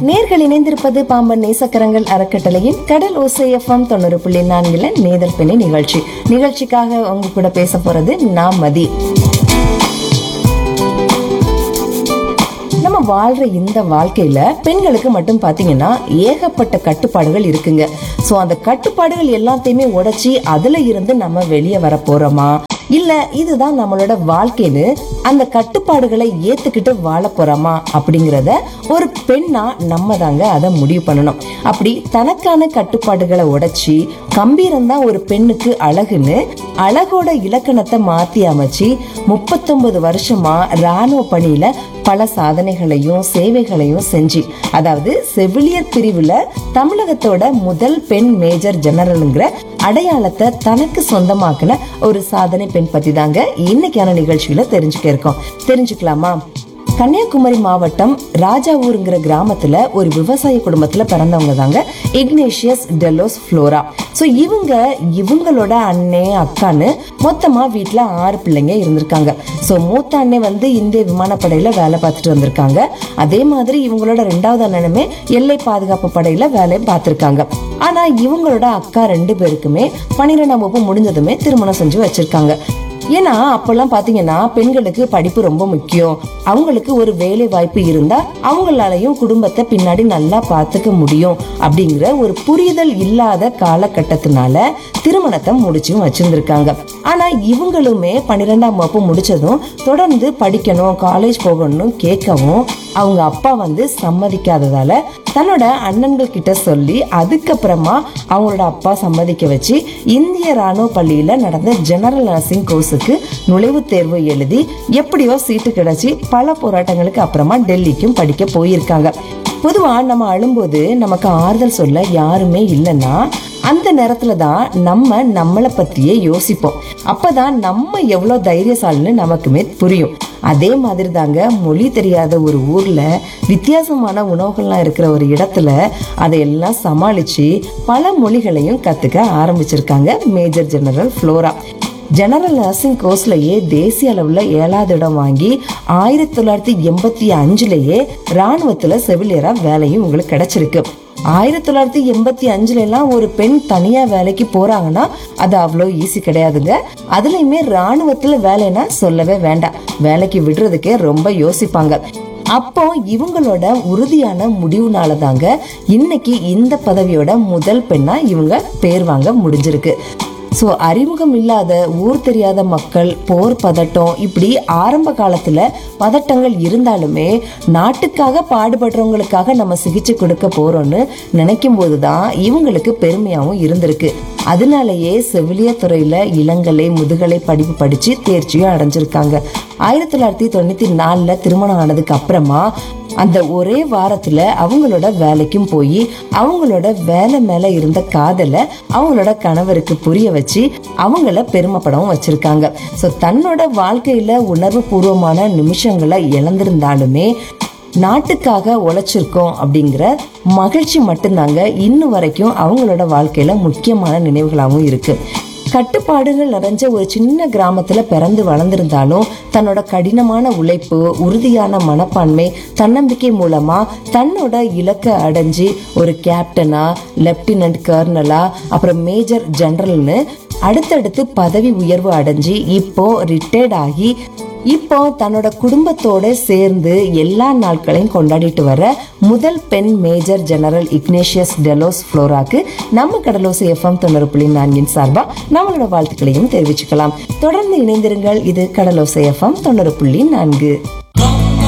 நேர்கள் இணைந்திருப்பது பாம்பன் நேசக்கரங்கள் அறக்கட்டளையின் கடல் ஓசை எஃப்எம் தொண்ணூறு புள்ளி நான்குல நேதல் பெண்ணி நிகழ்ச்சி நிகழ்ச்சிக்காக உங்க கூட பேச போறது நான் மதி நம்ம வாழ்ற இந்த வாழ்க்கையில பெண்களுக்கு மட்டும் பாத்தீங்கன்னா ஏகப்பட்ட கட்டுப்பாடுகள் இருக்குங்க சோ அந்த கட்டுப்பாடுகள் எல்லாத்தையுமே உடைச்சி அதுல இருந்து நம்ம வெளியே வர போறோமா இல்ல இதுதான் நம்மளோட வாழ்க்கைன்னு அந்த கட்டுப்பாடுகளை ஏத்துக்கிட்டு வாழ போறோமா அப்படிங்கறத ஒரு பெண்ணா நம்ம தாங்க அதை முடிவு பண்ணணும் அப்படி தனக்கான கட்டுப்பாடுகளை உடைச்சி கம்பீரம் தான் ஒரு பெண்ணுக்கு அழகுன்னு அழகோட இலக்கணத்தை மாத்தி அமைச்சு முப்பத்தொன்பது வருஷமா ராணுவ பணியில பல சாதனைகளையும் சேவைகளையும் செஞ்சு அதாவது செவிலியர் பிரிவுல தமிழகத்தோட முதல் பெண் மேஜர் ஜெனரலுங்கிற அடையாளத்தை தனக்கு சொந்தமாக்குன ஒரு சாதனை பெண் பத்தி தாங்க இன்னைக்கான நிகழ்ச்சியில தெரிஞ்சுக்க இருக்கோம் தெரிஞ்சுக்கலாமா கன்னியாகுமரி மாவட்டம் ராஜாவூருங்கிற கிராமத்துல ஒரு விவசாய குடும்பத்துல பிறந்தவங்க தாங்க இக்னேஷியஸ் டெலோஸ் ஃப்ளோரா ஸோ இவங்க இவங்களோட அண்ணே அக்கான்னு மொத்தமா வீட்ல ஆறு பிள்ளைங்க இருந்திருக்காங்க ஸோ மூத்த அண்ணே வந்து இந்திய விமானப்படையில வேலை பார்த்துட்டு வந்திருக்காங்க அதே மாதிரி இவங்களோட ரெண்டாவது அண்ணனுமே எல்லை பாதுகாப்பு படையில வேலை பார்த்திருக்காங்க ஆனா இவங்களோட அக்கா ரெண்டு பேருக்குமே பன்னிரெண்டாம் வகுப்பு முடிஞ்சதுமே திருமணம் செஞ்சு வச்சிருக்காங்க ஏன்னா அப்பெல்லாம் பாத்தீங்கன்னா பெண்களுக்கு படிப்பு ரொம்ப முக்கியம் அவங்களுக்கு ஒரு வேலை வாய்ப்பு இருந்தா அவங்களாலையும் குடும்பத்தை பின்னாடி நல்லா பார்த்துக்க முடியும் அப்படிங்கிற ஒரு புரிதல் இல்லாத காலகட்டத்தினால திருமணத்தை முடிச்சும் வச்சிருந்திருக்காங்க ஆனா இவங்களுமே பன்னிரெண்டாம் வகுப்பு முடிச்சதும் தொடர்ந்து படிக்கணும் காலேஜ் போகணும்னு கேட்கவும் அவங்க அப்பா வந்து சம்மதிக்காததால தன்னோட அண்ணன்கள் கிட்ட சொல்லி அதுக்கப்புறமா அவங்களோட அப்பா சம்மதிக்க வச்சு இந்திய ராணுவ பள்ளியில நடந்த ஜெனரல் நர்சிங் கோர்ஸுக்கு நுழைவுத் தேர்வு எழுதி எப்படியோ சீட்டு கிடைச்சி பல போராட்டங்களுக்கு அப்புறமா டெல்லிக்கும் படிக்க போயிருக்காங்க பொதுவா நம்ம அழும்போது நமக்கு ஆறுதல் சொல்ல யாருமே இல்லைன்னா அந்த நேரத்துல தான் நம்ம நம்மளை பத்தியே யோசிப்போம் அப்பதான் நம்ம எவ்வளவு தைரியசாலின்னு நமக்குமே புரியும் அதே மாதிரி தாங்க மொழி தெரியாத ஒரு ஊர்ல வித்தியாசமான உணவுகள்லாம் இருக்கிற ஒரு இடத்துல அதையெல்லாம் சமாளிச்சு பல மொழிகளையும் கத்துக்க ஆரம்பிச்சிருக்காங்க major general Flora general nursing கோர்ஸ்லயே தேசிய அளவுல ஏழாவது இடம் வாங்கி ஆயிரத்தி தொள்ளாயிரத்தி எண்பத்தி அஞ்சுலயே ராணுவத்துல செவிலியரா வேலையும் உங்களுக்கு கிடைச்சிருக்கு ஆயிரத்தி தொள்ளாயிரத்தி எண்பத்தி அஞ்சுல எல்லாம் ஒரு பெண் தனியா வேலைக்கு போறாங்கன்னா அது அவ்வளோ ஈஸி கிடையாதுங்க அதுலயுமே ராணுவத்துல வேலைன்னா சொல்லவே வேண்டாம் வேலைக்கு விடுறதுக்கே ரொம்ப யோசிப்பாங்க அப்போ இவங்களோட உறுதியான முடிவுனால தாங்க இன்னைக்கு இந்த பதவியோட முதல் பெண்ணா இவங்க பேர் வாங்க முடிஞ்சிருக்கு ஸோ அறிமுகம் இல்லாத ஊர் தெரியாத மக்கள் போர் பதட்டம் இப்படி ஆரம்ப காலத்துல பதட்டங்கள் இருந்தாலுமே நாட்டுக்காக பாடுபடுறவங்களுக்காக நம்ம சிகிச்சை கொடுக்க போறோம்னு நினைக்கும் போதுதான் இவங்களுக்கு பெருமையாவும் இருந்திருக்கு அதனாலேயே செவிலியர் துறையில இளங்கலை முதுகலை படிப்பு படிச்சு தேர்ச்சியும் அடைஞ்சிருக்காங்க ஆயிரத்தி தொள்ளாயிரத்தி தொண்ணூத்தி நாலுல திருமணம் ஆனதுக்கு அப்புறமா அந்த ஒரே வாரத்துல அவங்களோட வேலைக்கும் போய் அவங்களோட வேலை மேல இருந்த காதலை அவங்களோட கணவருக்கு புரிய வச்சு அவங்கள பெருமைப்படவும் வச்சிருக்காங்க ஸோ தன்னோட வாழ்க்கையில உணர்வு பூர்வமான நிமிஷங்களை இழந்திருந்தாலுமே நாட்டுக்காக உழைச்சிருக்கோம் அப்படிங்கிற மகிழ்ச்சி மட்டும்தாங்க இன்னும் வரைக்கும் அவங்களோட வாழ்க்கையில முக்கியமான நினைவுகளாகவும் இருக்கு கட்டுப்பாடுகள் நிறைஞ்ச ஒரு சின்ன கிராமத்துல பிறந்து வளர்ந்திருந்தாலும் தன்னோட கடினமான உழைப்பு உறுதியான மனப்பான்மை தன்னம்பிக்கை மூலமா தன்னோட இலக்கை அடைஞ்சு ஒரு கேப்டனா லெப்டினன்ட் கர்னலா அப்புறம் மேஜர் ஜெனரல்னு அடுத்தடுத்து பதவி உயர்வு அடைஞ்சு இப்போ ரிட்டையர்ட் ஆகி இப்போ தன்னோட குடும்பத்தோட சேர்ந்து எல்லா நாட்களையும் கொண்டாடிட்டு வர முதல் பெண் மேஜர் ஜெனரல் இக்னேஷியஸ் டெலோஸ் ஃப்ளோராக்கு நம்ம கடலோசை எஃப்எம் தொண்ணூறு புள்ளி நான்கின் சார்பா நம்மளோட வாழ்த்துக்களையும் தெரிவிச்சுக்கலாம் தொடர்ந்து இணைந்திருங்கள் இது கடலோசை எஃப்எம் தொண்ணூறு புள்ளி நான்கு